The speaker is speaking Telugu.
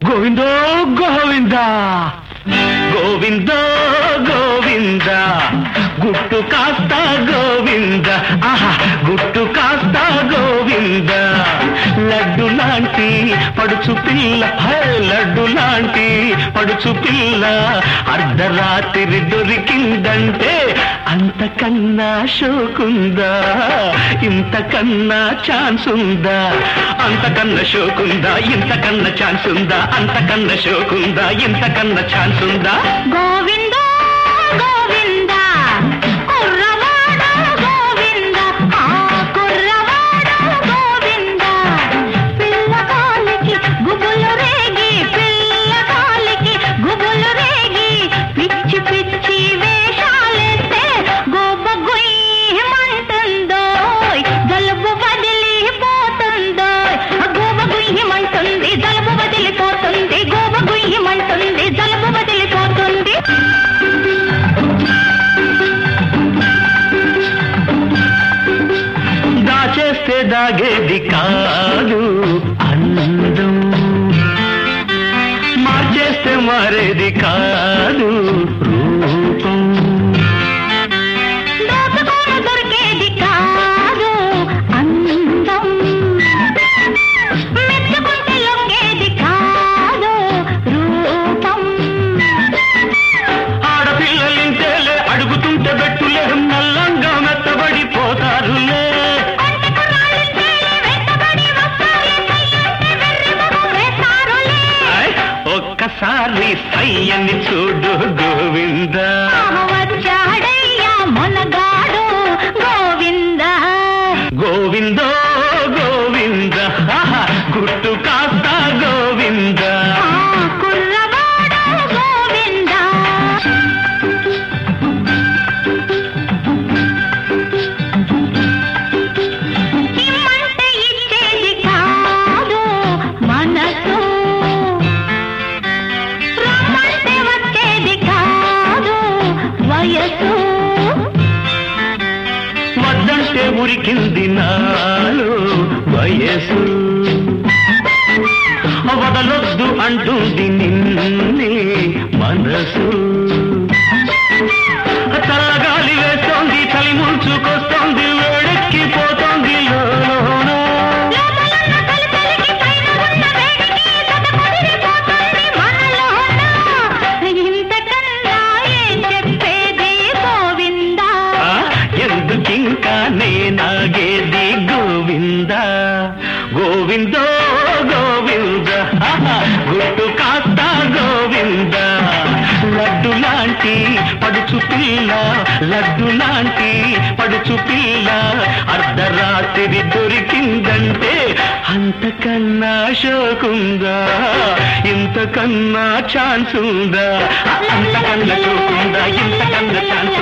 గోవిందో గోవింద గోవిందో గోవింద గుట్టు కాస్త గోవింద ఆహా గుట్టు కాస్త గోవింద లడ్డు లాంటి పడుచు పిల్ల హే, లడ్డు లాంటి పడుచు పిల్ల అర్ధరాత్రి దొరికిందంటే అంతకన్నా షోకుందా ఇంతకన్నా ఛాన్స్ ఉందా అంతకన్నా షోకుందా ఇంతకన్నా ఛాన్స్ ఉందా అంతకన్నా షోకుందా ఇంతకన్నా ఛాన్స్ ఉందా గోవింద గోవింద కుర్రవాడ గోవింద ఆ కుర్రవాడ గోవింద పిల్లకాలికి గుబులు రేగి పిల్లకాలికి గుబులు రేగి పిచ్చి పిచ్చి వేషాలేస్తే గోబ గుయ్యమంటుందో జలుబు వదిలిపోతుందో గోబ గుయ్యమంటుంది జలుబు వదిలిపోతుంది గోబ గుయ్యమంటుంది జలుబు వదిలిపోతుంది దాచేస్తే దాగేది కాదు అందం మార్చేస్తే మారేది కాదు రూపం దోచుకోను దొరికేది కాదు అందం మెచ్చుకుంటే లొంగేది కాదు రూపం ఆడపిల్లలింతేలే అడుగుతుంటే బెట్టులే నల్లంగా మెత్తబడిపోతారులే కొంటె కుర్రాళ్ళింతేలే వెంటబడి వస్తారే సయ్యంటే వెర్రెమొహం వేస్తారులే. ఆయ్, ఒక్కసారి సయ్యని చూడు గోవింద ఆహ వచ్చాడయ్యా మొనగాడు గోవింద గోవిందో గోవింద ఆహా, గుట్టు కాస్త గోవింద ఆ కుర్రవాడు గోవింద ఇమ్మంటే ఇచ్చేది కాదు మనసు రమ్మంటే వచ్చేది కాదు వయసు వద్దంటే ఉరికింది నాలో వయసు వదలొద్దు అంటుంది నిన్నే మనసు చల్లగాలి వేస్తోంది చలి ముంచుకొస్తోంది వేడెక్కిపోతోంది లోలోన. లోపలున్న తలుపులకి పైన ఉన్న వేడికి తటపడిపోతుంది మనలోన. ఇంతకన్నా ఏం చెప్పేది గోవిందా ఆ, ఎందుకింకా నేనాగేది గోవింద గోవిందో గోవింద ఆహా, గుట్టు కాస్త గోవింద లడ్డు లాంటి పడుచు పిల్ల లడ్డు లాంటి పడుచు పిల్ల అర్ధరాత్రి దొరికిందంటే అంతకన్నా షోకుందా ఇంతకన్నా ఛాన్స్ ఉందా అంతకన్నా షోకుందా ఇంతకన్నా ఛాన్స్